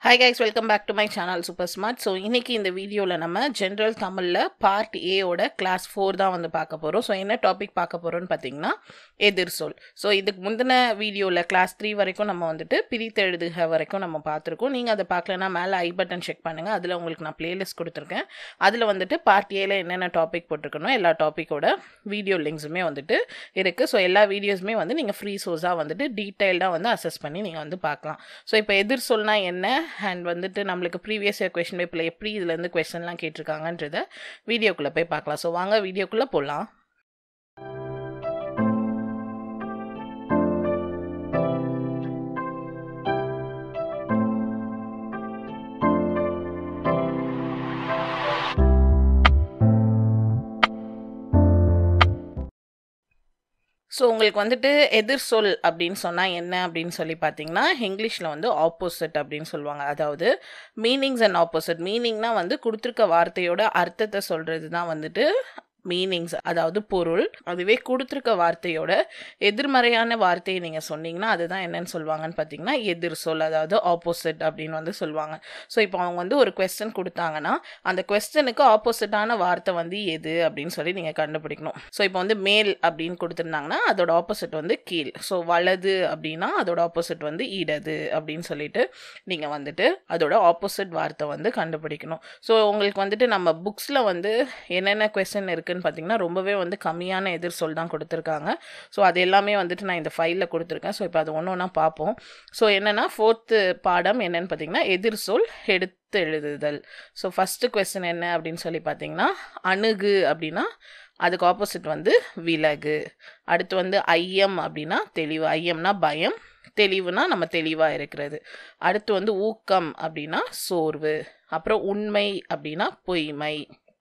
hi guys welcome back to my channel super smart so இன்னைக்கு இந்த வீடியோவில் நம்ம ஜென்ரல் தமிழில் பார்ட் ஏயோட கிளாஸ் ஃபோர் தான் வந்து பார்க்க போகிறோம் ஸோ என்ன டாபிக் பார்க்க போகிறோம்னு பார்த்தீங்கன்னா எதிர் சொல் ஸோ இதுக்கு முந்தின வீடியோவில் கிளாஸ் த்ரீ வரைக்கும் நம்ம வந்துட்டு பிரித்தெழுதுக வரைக்கும் நம்ம பார்த்துருக்கோம் நீங்கள் அதை பார்க்கலன்னா மேலே ஐ பட்டன் செக் பண்ணுங்கள் அதில் உங்களுக்கு நான் பிளேலிஸ்ட் கொடுத்துருக்கேன் அதில் வந்துட்டு பார்ட் ஏல என்னென்ன டாபிக் போட்டிருக்கணும் எல்லா டாப்பிக்கோட வீடியோ லிங்க்ஸுமே வந்துட்டு இருக்குது ஸோ எல்லா வீடியோஸுமே வந்து நீங்கள் ஃப்ரீ சோர்ஸாக வந்துட்டு டீட்டெயில்டாக வந்து அசஸ் பண்ணி நீங்கள் வந்து பார்க்கலாம் ஸோ இப்போ எதிர் சொல்னா என்ன அண்ட் வந்துட்டு நம்மளுக்கு ப்ரீவியஸ் இயர் கொஷின் பேப்பரில் எப்படி இதுலேருந்து கொஷின்லாம் கேட்டிருக்காங்கன்றத வீடியோக்குள்ளே போய் பார்க்கலாம் ஸோ வாங்க வீடியோக்குள்ளே போகலாம் ஸோ உங்களுக்கு வந்துட்டு எதிர் சொல் அப்படின்னு சொன்னால் என்ன அப்படின்னு சொல்லி பார்த்தீங்கன்னா இங்கிலீஷில் வந்து ஆப்போசிட் அப்படின்னு சொல்லுவாங்க அதாவது மீனிங்ஸ் அண்ட் ஆப்போசிட் மீனிங்னா வந்து கொடுத்துருக்க வார்த்தையோட அர்த்தத்தை சொல்கிறது தான் வந்துட்டு மீனிங்ஸ் அதாவது பொருள் அதுவே கொடுத்துருக்க வார்த்தையோட எதிர்மறையான வார்த்தையை நீங்கள் சொன்னீங்கன்னா அதுதான் என்னன்னு சொல்லுவாங்கன்னு பார்த்தீங்கன்னா எதிர் சொல் அதாவது ஆப்போசிட் அப்படின்னு வந்து சொல்லுவாங்க ஸோ இப்போ அவங்க வந்து ஒரு கொஸ்டின் கொடுத்தாங்கன்னா அந்த கொஸ்டனுக்கு ஆப்போசிட்டான வார்த்தை வந்து எது அப்படின்னு சொல்லி நீங்கள் கண்டுபிடிக்கணும் ஸோ இப்போ வந்து மேல் அப்படின்னு கொடுத்துருந்தாங்கன்னா அதோட ஆப்போசிட் வந்து கீழ் ஸோ வலது அப்படின்னா அதோட ஆப்போசிட் வந்து இடது அப்படின்னு சொல்லிட்டு நீங்கள் வந்துட்டு அதோட ஆப்போசிட் வார்த்தை வந்து கண்டுபிடிக்கணும் ஸோ உங்களுக்கு வந்துட்டு நம்ம புக்ஸில் வந்து என்னென்ன கொஸ்டின் இருக்குன்னு பார்த்தீங்கன்னா ரொம்பவே வந்து கம்மியான எதிர் சொல் தான் கொடுத்துருக்காங்க ஸோ அது எல்லாமே வந்துட்டு நான் இந்த ஃபைலில் கொடுத்துருக்கேன் ஸோ இப்போ அது ஒன்று ஒன்றா பார்ப்போம் ஸோ என்னென்னா ஃபோர்த்து பாடம் என்னென்னு பார்த்தீங்கன்னா எதிர் சொல் எடுத்து எழுதுதல் ஸோ ஃபஸ்ட்டு கொஸ்டின் என்ன அப்படின்னு சொல்லி பார்த்தீங்கன்னா அணுகு அப்படின்னா அதுக்கு ஆப்போசிட் வந்து விலகு அடுத்து வந்து ஐயம் அப்படின்னா தெளிவு ஐயம்னா பயம் தெளிவுனா நம்ம தெளிவாக இருக்கிறது அடுத்து வந்து ஊக்கம் அப்படின்னா சோர்வு அப்புறம் உண்மை அப்படின்னா பொய்மை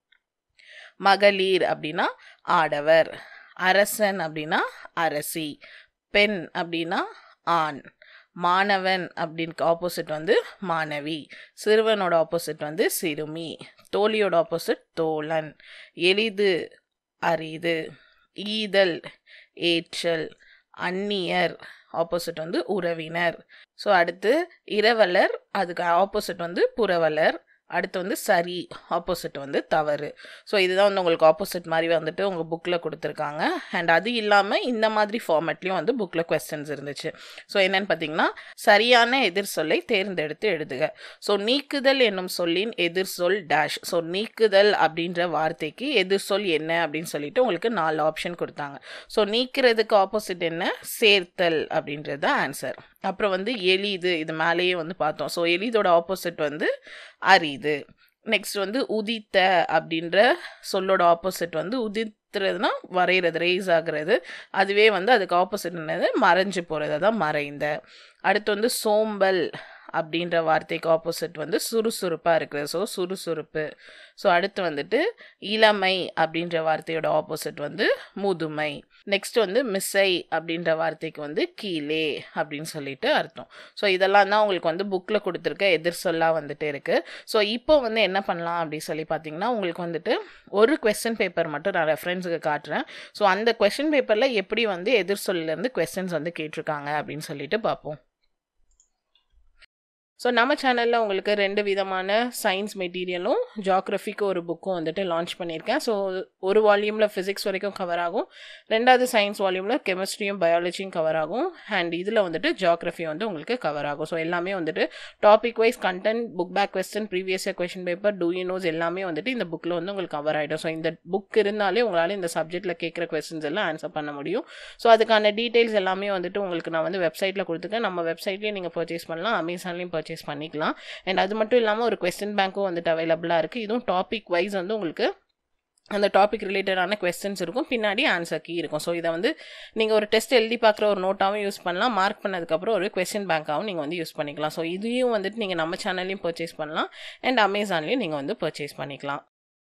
மகளிர் அப்படின்னா ஆடவர் அரசன் அப்படின்னா அரசி பெண் அப்படின்னா ஆண் மாணவன் அப்படின்னு ஆப்போசிட் வந்து மாணவி சிறுவனோட ஆப்போசிட் வந்து சிறுமி தோழியோட ஆப்போசிட் தோழன் எளிது அரிது ஈதல் ஏற்றல் அந்நியர் ஆப்போசிட் வந்து உறவினர் ஸோ அடுத்து இரவலர் அதுக்கு ஆப்போசிட் வந்து புறவலர் அடுத்து வந்து சரி ஆப்போசிட் வந்து தவறு ஸோ இதுதான் வந்து உங்களுக்கு ஆப்போசிட் மாதிரி வந்துட்டு உங்கள் புக்கில் கொடுத்துருக்காங்க அண்ட் அது இல்லாமல் இந்த மாதிரி ஃபார்மேட்லேயும் வந்து புக்கில் கொஸ்டின்ஸ் இருந்துச்சு ஸோ என்னென்னு பார்த்தீங்கன்னா சரியான எதிர் சொல்லை தேர்ந்தெடுத்து எழுதுக ஸோ நீக்குதல் என்னும் சொல்லின் எதிர் சொல் டேஷ் ஸோ நீக்குதல் அப்படின்ற வார்த்தைக்கு எதிர் சொல் என்ன அப்படின்னு சொல்லிட்டு உங்களுக்கு நாலு ஆப்ஷன் கொடுத்தாங்க ஸோ நீக்கிறதுக்கு ஆப்போசிட் என்ன சேர்த்தல் அப்படின்றது தான் ஆன்சர் அப்புறம் வந்து எளிது இது மேலேயே வந்து பார்த்தோம் ஸோ எளிதோட ஆப்போசிட் வந்து அரிது நெக்ஸ்ட் வந்து உதித்த அப்படின்ற சொல்லோட ஆப்போசிட் வந்து உதித்துறதுனா வரைகிறது ரேஸ் ஆகுறது அதுவே வந்து அதுக்கு ஆப்போசிட் என்னது மறைஞ்சு போகிறது தான் மறைந்த அடுத்து வந்து சோம்பல் அப்படின்ற வார்த்தைக்கு ஆப்போசிட் வந்து சுறுசுறுப்பாக இருக்குது ஸோ சுறுசுறுப்பு ஸோ அடுத்து வந்துட்டு இளமை அப்படின்ற வார்த்தையோட ஆப்போசிட் வந்து முதுமை நெக்ஸ்ட் வந்து மிஸ்ஸை அப்படின்ற வார்த்தைக்கு வந்து கீழே அப்படின்னு சொல்லிட்டு அர்த்தம் ஸோ இதெல்லாம் தான் உங்களுக்கு வந்து புக்கில் கொடுத்துருக்க எதிர் சொல்லாக வந்துட்டு இருக்குது ஸோ இப்போ வந்து என்ன பண்ணலாம் அப்படின்னு சொல்லி பார்த்தீங்கன்னா உங்களுக்கு வந்துட்டு ஒரு கொஸ்டின் பேப்பர் மட்டும் நான் ரெஃபரன்ஸுக்கு காட்டுறேன் ஸோ அந்த கொஸ்டின் பேப்பரில் எப்படி வந்து எதிர் சொல்லேருந்து கொஸ்டின்ஸ் வந்து கேட்டிருக்காங்க அப்படின்னு சொல்லிட்டு பார்ப்போம் ஸோ நம்ம சேனலில் உங்களுக்கு ரெண்டு விதமான சயின்ஸ் மெட்டீரியலும் ஜாக்ரஃபிக்கு ஒரு புக்கும் வந்துட்டு லான்ச் பண்ணியிருக்கேன் ஸோ ஒரு வால்யூமில் ஃபிசிக்ஸ் வரைக்கும் கவர் ஆகும் ரெண்டாவது சயின்ஸ் வால்யூமில் கெமிஸ்ட்ரியும் பயாலஜியும் கவர் ஆகும் அண்ட் இதில் வந்துட்டு ஜாக்ரஃபி வந்து உங்களுக்கு கவர் ஆகும் ஸோ எல்லாமே வந்துட்டு topic wise content book back question previous year question paper do you knows எல்லாமே வந்துட்டு இந்த புக்கில் வந்து உங்களுக்கு கவர் ஆகிடும் ஸோ இந்த புக் இருந்தாலே உங்களால் இந்த சப்ஜெக்ட்டில் கேட்குற கொஸ்டின்ஸ் எல்லாம் ஆன்சர் பண்ண முடியும் ஸோ அதுக்கான டீட்டெயில்ஸ் எல்லாமே வந்துட்டு உங்களுக்கு நான் வந்து வெப்சைட்டில் கொடுத்துருக்கேன் நம்ம வெப்சைட்லேயே நீங்கள் பர்ச்சேஸ் பண்ணலாம் அமேசான்லேயும் பர்ச்சேஸ் பண்ணிக்கலாம் அண்ட் அது மட்டும் இல்லாமல் ஒரு கொஸ்டின் பேங்க்கும் வந்துட்டு அவைலபிளாக இருக்குது இதுவும் டாபிக் வைஸ் வந்து உங்களுக்கு அந்த டாபிக் ரிலேட்டடான கொஸ்டின்ஸ் இருக்கும் பின்னாடி ஆன்சர் கீ இருக்கும் ஸோ இதை வந்து நீங்கள் ஒரு டெஸ்ட் எழுதி பார்க்குற ஒரு நோட்டாகவும் யூஸ் பண்ணலாம் மார்க் பண்ணதுக்கப்புறம் ஒரு கொஸ்டின் பேங்காகவும் நீங்கள் வந்து யூஸ் பண்ணிக்கலாம் ஸோ இதையும் வந்துட்டு நீங்கள் நம்ம சேனல்லையும் பர்ச்சேஸ் பண்ணலாம் அண்ட் அமேசான்லேயும் நீங்கள் வந்து பர்ச்சேஸ் பண்ணிக்கலாம்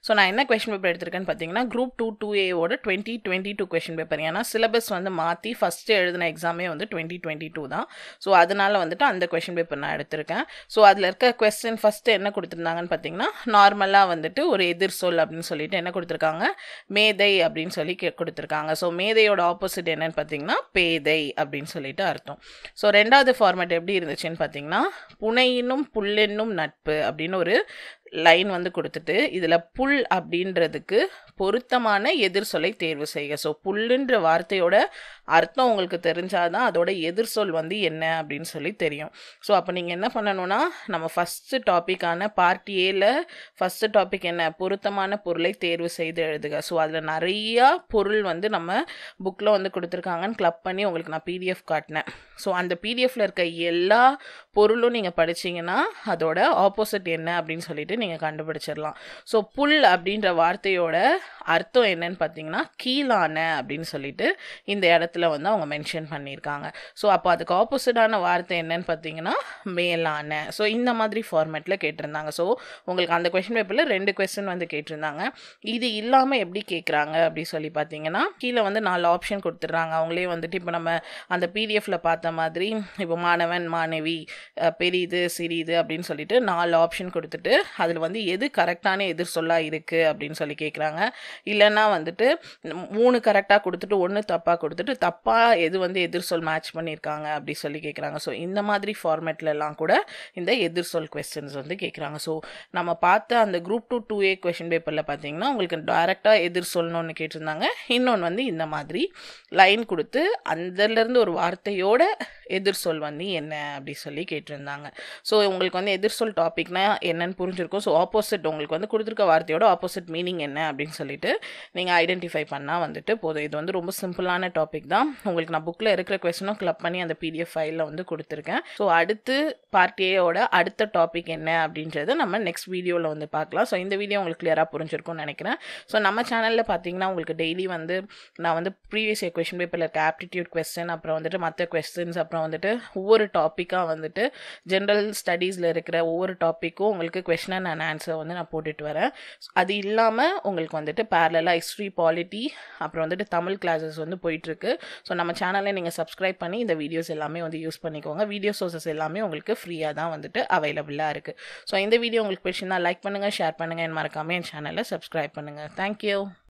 ஸோ நான் என்ன கொஷின் பேப்பர் எடுத்திருக்கேன்னு பார்த்தீங்கன்னா குரூப் டூ டூ ஏவோட twenty twenty two question paper ஏன்னா சிலபஸ் வந்து மாற்றி ஃபஸ்ட்டு எழுதின எக்ஸாமே வந்து டுவெண்ட்டி டுவெண்ட்டி டூ தான் ஸோ அதனால வந்துட்டு அந்த கொஷின் பேப்பர் நான் எடுத்திருக்கேன் ஸோ அதில் இருக்க கொஸ்டின் ஃபஸ்ட்டு என்ன கொடுத்துருந்தாங்கன்னு பார்த்தீங்கன்னா நார்மலாக வந்துட்டு ஒரு எதிர் சொல் அப்படின்னு சொல்லிட்டு என்ன கொடுத்துருக்காங்க மேதை அப்படின்னு சொல்லி கே கொடுத்துருக்காங்க ஸோ மேதையோட ஆப்போசிட் என்னன்னு பார்த்தீங்கன்னா பேதை அப்படின்னு சொல்லிட்டு அர்த்தம் ஸோ ரெண்டாவது ஃபார்மேட் எப்படி இருந்துச்சுன்னு பார்த்தீங்கன்னா புனையினும் புல்லென்னும் நட்பு அப்படின்னு ஒரு லைன் வந்து கொடுத்துட்டு இதில் புல் அப்படின்றதுக்கு பொருத்தமான எதிர் சொல்லை தேர்வு செய்க ஸோ புல்லுன்ற வார்த்தையோட அர்த்தம் உங்களுக்கு தெரிஞ்சாதான் அதோட எதிர் சொல் வந்து என்ன அப்படின்னு சொல்லி தெரியும் ஸோ அப்போ நீங்கள் என்ன பண்ணணும்னா நம்ம ஃபஸ்ட்டு டாப்பிக்கான பார்ட் ஏல ஃபஸ்ட்டு டாபிக் என்ன பொருத்தமான பொருளை தேர்வு செய்து எழுதுக ஸோ அதில் நிறையா பொருள் வந்து நம்ம புக்கில் வந்து கொடுத்துருக்காங்கன்னு கிளப் பண்ணி உங்களுக்கு நான் பிடிஎஃப் காட்டினேன் ஸோ அந்த பிடிஎஃப்ல இருக்க எல்லா பொருளும் நீங்கள் படிச்சீங்கன்னா அதோட ஆப்போசிட் என்ன அப்படின்னு சொல்லிட்டு நீங்கள் கண்டுபிடிச்சிடலாம் ஸோ புல் அப்படின்ற வார்த்தையோட அர்த்தம் என்னன்னு பார்த்தீங்கன்னா கீழான அப்படின்னு சொல்லிட்டு இந்த இடத்துல வந்து அவங்க மென்ஷன் பண்ணியிருக்காங்க ஸோ அப்போ அதுக்கு ஆப்போசிட்டான வார்த்தை என்னன்னு பார்த்தீங்கன்னா மேலான ஸோ இந்த மாதிரி ஃபார்மேட்டில் கேட்டிருந்தாங்க ஸோ உங்களுக்கு அந்த கொஷின் பேப்பரில் ரெண்டு கொஸ்டின் வந்து கேட்டிருந்தாங்க இது இல்லாமல் எப்படி கேட்குறாங்க அப்படி சொல்லி பார்த்தீங்கன்னா கீழே வந்து நாலு ஆப்ஷன் கொடுத்துட்றாங்க அவங்களே வந்துட்டு இப்போ நம்ம அந்த பிடிஎஃப்ல பார்த்த மாதிரி இப்போ மாணவன் மாணவி அஹ், பெரிது சிறிது அப்படின்னு சொல்லிட்டு நாலு ஆப்ஷன் கொடுத்துட்டு அதில் வந்து எது கரெக்டான எதிர் சொல்லா இருக்குது அப்படின்னு சொல்லி கேட்குறாங்க இல்லைன்னா வந்துட்டு மூணு கரெக்டாக கொடுத்துட்டு ஒன்று தப்பாக கொடுத்துட்டு தப்பாக எது வந்து எதிர் சொல் மேட்ச் பண்ணியிருக்காங்க அப்படி சொல்லி கேட்குறாங்க ஸோ இந்த மாதிரி ஃபார்மேட்ல எல்லாம் கூட இந்த எதிர் சொல் கொஸ்டின்ஸ் வந்து கேட்குறாங்க ஸோ நம்ம பார்த்த அந்த group two two A question பேப்பரில் பார்த்தீங்கன்னா உங்களுக்கு டைரெக்டாக எதிர் சொல்லணும்னு ஒன்று கேட்டிருந்தாங்க இன்னொன்று வந்து இந்த மாதிரி லைன் கொடுத்து அதுலேருந்து ஒரு வார்த்தையோட எதிர் சொல் வந்து என்ன அப்படி சொல்லி கேட்டிருந்தாங்க ஸோ உங்களுக்கு வந்து எதிர் சொல் டாபிக்னா என்னன்னு புரிஞ்சிருக்கும் ஸோ ஆப்போசிட் உங்களுக்கு வந்து கொடுத்துருக்க வார்த்தையோட ஆப்போசிட் மீனிங் என்ன அப்படின்னு சொல்லிட்டு நீங்கள் ஐடென்டிஃபை பண்ணால் வந்துட்டு போதும் இது வந்து ரொம்ப சிம்பிளான டாபிக் தான் உங்களுக்கு நான் புக்கில் இருக்கிற கொஸ்டினும் கிளப் பண்ணி அந்த பிடிஎஃப் ஃபைலில் வந்து கொடுத்துருக்கேன் ஸோ அடுத்து பார்ட் ஏயோட அடுத்த டாபிக் என்ன அப்படின்றத நம்ம நெக்ஸ்ட் வீடியோவில் வந்து பார்க்கலாம் ஸோ இந்த வீடியோ உங்களுக்கு கிளியராக புரிஞ்சிருக்கும்னு நினைக்கிறேன் ஸோ நம்ம சேனலில் பார்த்தீங்கன்னா உங்களுக்கு டெய்லி வந்து நான் வந்து ப்ரீவியஸ் இயர் கொஷின் பேப்பரில் இருக்க ஆப்டிடியூட் கொஸ்டின் அப்புறம் வந்துட்டு மற்ற கொஸ்டின்ஸ் அப்புறம் வந்துட்டு ஒவ்வொரு டாப்பிக்காக வந்துட்டு ஜென்ரல் ஸ்டடீஸில் இருக்கிற ஒவ்வொரு டாப்பிக்கும் உங்களுக்கு கொஷின் அண்ட் ஆன்சர் வந்து நான் போட்டுட்டு வரேன் அது இல்லாமல் உங்களுக்கு வந்துட்டு பேரலாக ஹிஸ்ட்ரி பாலிட்டி அப்புறம் வந்துட்டு தமிழ் கிளாஸஸ் வந்து போயிட்டுருக்கு ஸோ நம்ம சேனலில் நீங்கள் சப்ஸ்கிரைப் பண்ணி இந்த வீடியோஸ் எல்லாமே வந்து யூஸ் பண்ணிக்கோங்க வீடியோ சோர்சஸ் எல்லாமே உங்களுக்கு ஃப்ரீயாக தான் வந்துட்டு அவைலபிளாக இருக்குது ஸோ இந்த வீடியோ உங்களுக்கு பிடிச்சிருந்தா லைக் பண்ணுங்கள் ஷேர் பண்ணுங்கள் என் மறக்காமல் என் சேனலை சப்ஸ்கிரைப் பண்ணுங்கள் தேங்க்யூ